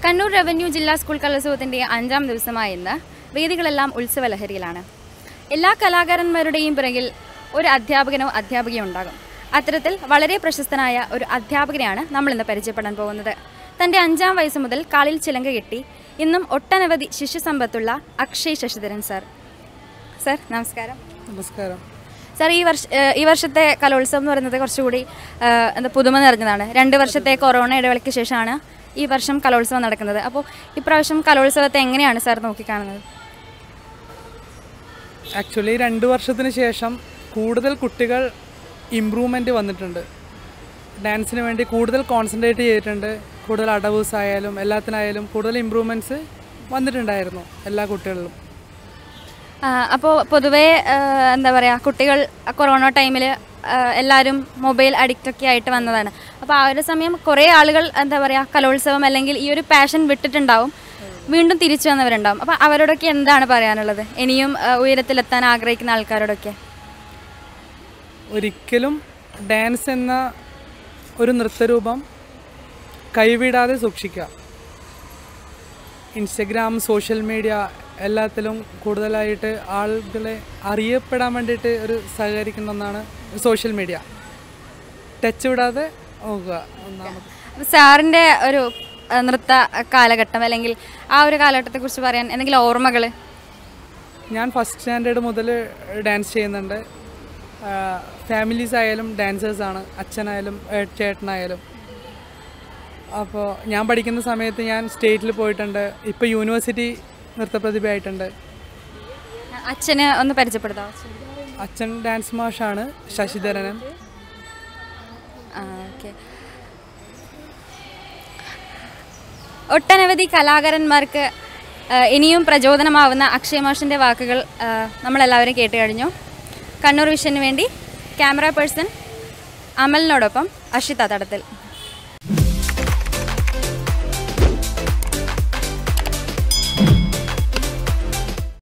Kannur revenue ജില്ലാ school കലോത്സവത്തിൻ്റെ അഞ്ചാം ദിവസമായ ഇന്ന് വേദികളെല്ലാം ഉത്സവലഹരിയിലാണ് എല്ലാ കലാകാരന്മാരുടെയും പിറകിൽ ഒരു അധ്യാപകനോ അധ്യാപികയോ ഉണ്ടാകും അത്തരത്തിൽ വളരെ പ്രശസ്തനായ ഒരു അധ്യാപകനെയാണ് നമ്മൾ ഇന്ന് പരിചയപ്പെടാൻ പോകുന്നത് തൻ്റെ അഞ്ചാം വയസ്സ് മുതൽ കാലിൽ ചിലങ്ക കെട്ടി ഇന്നും ഒട്ടനവധി ശിഷ്യസമ്പത്തുള്ള അക്ഷയ് ശശിധരൻ സാർ സാർ നമസ്കാരം നമസ്കാരം സാർ ഈ വർഷ ഏഹ് ഈ വർഷത്തെ കലോത്സവം എന്ന് പറയുന്നത് കുറച്ചുകൂടി ഏഹ് എന്താ പുതുമ നിറഞ്ഞതാണ് രണ്ട് വർഷത്തെ കൊറോണ ഇടവേളയ്ക്ക് ശേഷമാണ് ഈ വർഷം കലോത്സവം നടക്കുന്നത് അപ്പോൾ ഇപ്രാവശ്യം കലോത്സവത്തെ എങ്ങനെയാണ് സാർ നോക്കിക്കാണുന്നത് ആക്ച്വലി രണ്ട് വർഷത്തിന് ശേഷം കൂടുതൽ കുട്ടികൾ ഇമ്പ്രൂവ്മെൻറ്റ് വന്നിട്ടുണ്ട് ഡാൻസിന് വേണ്ടി കൂടുതൽ കോൺസെൻട്രേറ്റ് ചെയ്തിട്ടുണ്ട് കൂടുതൽ അടവേഴ്സ് ആയാലും എല്ലാത്തിനായാലും കൂടുതൽ ഇമ്പ്രൂവ്മെൻറ്റ്സ് വന്നിട്ടുണ്ടായിരുന്നു എല്ലാ കുട്ടികളിലും അപ്പോൾ പൊതുവേ ഏഹ് എന്താ പറയുക കുട്ടികൾ കൊറോണ ടൈമിൽ എല്ലാവരും മൊബൈൽ അഡിക്റ്റൊക്കെ ആയിട്ട് വന്നതാണ് അപ്പോൾ ആ ഒരു സമയം കുറേ ആളുകൾ എന്താ പറയുക കലോത്സവം അല്ലെങ്കിൽ ഈ ഒരു പാഷൻ വിട്ടിട്ടുണ്ടാവും വീണ്ടും തിരിച്ചു വന്നവരുണ്ടാവും അപ്പോൾ അവരോടൊക്കെ എന്താണ് പറയാനുള്ളത് ഇനിയും ഏഹ് ഉയരത്തിലെത്താൻ ആഗ്രഹിക്കുന്ന ആൾക്കാരോടൊക്കെ ഒരിക്കലും ഡാൻസ് എന്ന ഒരു നൃത്തരൂപം കൈവിടാതെ സൂക്ഷിക്കുക ഇൻസ്റ്റഗ്രാം സോഷ്യൽ മീഡിയ എല്ലാത്തിലും കൂടുതലായിട്ട് ആളുകളെ അറിയപ്പെടാൻ വേണ്ടിയിട്ട് ഒരു സഹകരിക്കുന്ന ഒന്നാണ് സോഷ്യൽ മീഡിയ ടച്ച് വിടാതെ നോക്കുക ഒന്നാമത് അപ്പോൾ സാറിൻ്റെ ഒരു ഏഹ് നൃത്ത കാലഘട്ടം അല്ലെങ്കിൽ ആ ഒരു കാലഘട്ടത്തെക്കുറിച്ച് പറയാൻ എന്തെങ്കിലും ഓർമ്മകൾ ഞാൻ ഫസ്റ്റ് സ്റ്റാൻഡേർഡ് മുതൽ ഡാൻസ് ചെയ്യുന്നുണ്ട് ഫാമിലീസ് ആയാലും ഡാൻസേഴ്സാണ് അച്ഛനായാലും ഏഹ് ചേട്ടനായാലും അപ്പോൾ ഞാൻ പഠിക്കുന്ന സമയത്ത് ഞാൻ സ്റ്റേറ്റിൽ പോയിട്ടുണ്ട് ഇപ്പോൾ യൂണിവേഴ്സിറ്റി നൃത്തപ്രതിഭയായിട്ടുണ്ട് അച്ഛന് ഒന്ന് പരിചയപ്പെടുത്താം അച്ഛൻ ഡാൻസ് മാഷാണ് ശശിധരനൻ ഓക്കെ ഒട്ടനവധി കലാകാരന്മാർക്ക് ആ, ഇനിയും പ്രചോദനമാവുന്ന അക്ഷയ് മാഷിൻ്റെ വാക്കുകൾ ആ, നമ്മളെല്ലാവരും കേട്ട് കഴിഞ്ഞു കണ്ണൂർ വിഷന് വേണ്ടി ക്യാമറ പേഴ്സൺ അമലിനോടൊപ്പം അഷിത തടത്തിൽ